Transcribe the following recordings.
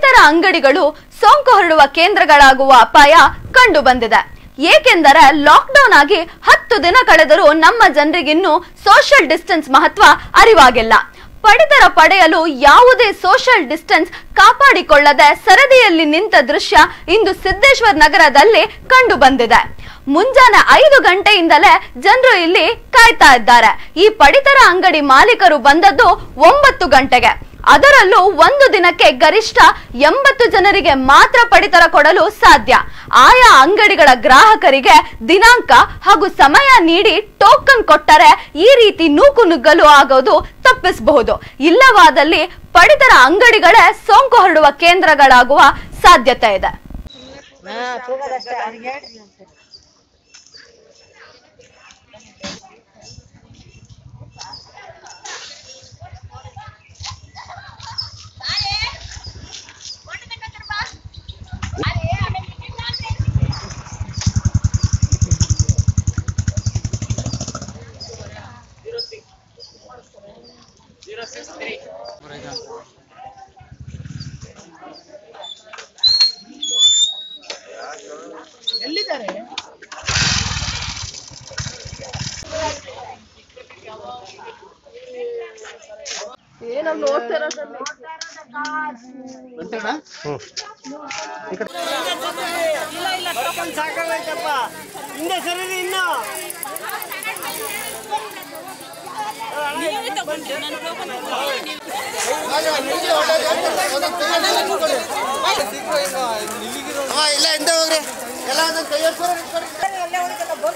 ಪಡಿತರ ಅಂಗಡಿಗಳು ಸೋಂಕು ಹರಡುವ ಕೇಂದ್ರಗಳಾಗುವ ಅಪಾಯ ಕಂಡು ಬಂದಿದೆ ಏಕೆಂದರೆ ಲಾಕ್ಡೌನ್ ಆಗಿ ಹತ್ತು ದಿನ ಕಳೆದರೂ ನಮ್ಮ ಜನರಿಗಿನ್ನೂ ಸೋಷಿಯಲ್ ಡಿಸ್ಟೆನ್ಸ್ ಮಹತ್ವ ಅರಿವಾಗಿಲ್ಲ ಪಡಿತರ ಪಡೆಯಲು ಯಾವುದೇ ಸೋಷಿಯಲ್ ಡಿಸ್ಟೆನ್ಸ್ ಕಾಪಾಡಿಕೊಳ್ಳದೆ ಸರದಿಯಲ್ಲಿ ನಿಂತ ದೃಶ್ಯ ಇಂದು ಸಿದ್ದೇಶ್ವರ್ ನಗರದಲ್ಲಿ ಕಂಡು ಬಂದಿದೆ ಮುಂಜಾನೆ ಐದು ಗಂಟೆಯಿಂದಲೇ ಜನರು ಇಲ್ಲಿ ಕಾಯ್ತಾ ಇದ್ದಾರೆ ಈ ಪಡಿತರ ಅಂಗಡಿ ಮಾಲೀಕರು ಬಂದದ್ದು ಒಂಬತ್ತು ಗಂಟೆಗೆ ಅದರಲ್ಲೂ ಒಂದು ದಿನಕ್ಕೆ ಗರಿಷ್ಠ ಎಂಬತ್ತು ಜನರಿಗೆ ಮಾತ್ರ ಪಡಿತರ ಕೊಡಲು ಸಾಧ್ಯ ಆಯಾ ಅಂಗಡಿಗಳ ಗ್ರಾಹಕರಿಗೆ ದಿನಾಂಕ ಹಾಗೂ ಸಮಯ ನೀಡಿ ಟೋಕನ್ ಕೊಟ್ಟರೆ ಈ ರೀತಿ ನೂಕು ನುಗ್ಗಲು ಆಗೋದು ತಪ್ಪಿಸಬಹುದು ಇಲ್ಲವಾದಲ್ಲಿ ಪಡಿತರ ಅಂಗಡಿಗಳೇ ಸೋಂಕು ಹರಡುವ ಕೇಂದ್ರಗಳಾಗುವ ಸಾಧ್ಯತೆ ಇದೆ ಸಾಕಾಗೈತಪ್ಪ ಹಿಂದೆ ಸರಿದಿ ಇನ್ನು ಇಲ್ಲ ಹಿಂದೆ ಹೋಗ್ರಿ ಎಲ್ಲ ಒಂದೊಂದು ಕೈ ಎತ್ಕೊಳ್ರಿ, ಇಟ್ಕೊಳ್ರಿ.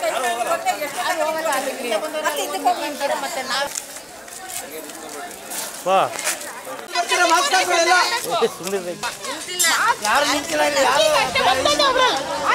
ಬರ್ತೀರಾ? ಮಾಸ್ಕ್ ಹಾಕೊಳ್ಳಿ ಎಲ್ಲ. ಯಾರು ನಿಂತಿಲ್ಲ ಇಲ್ಲಿ, ಯಾರು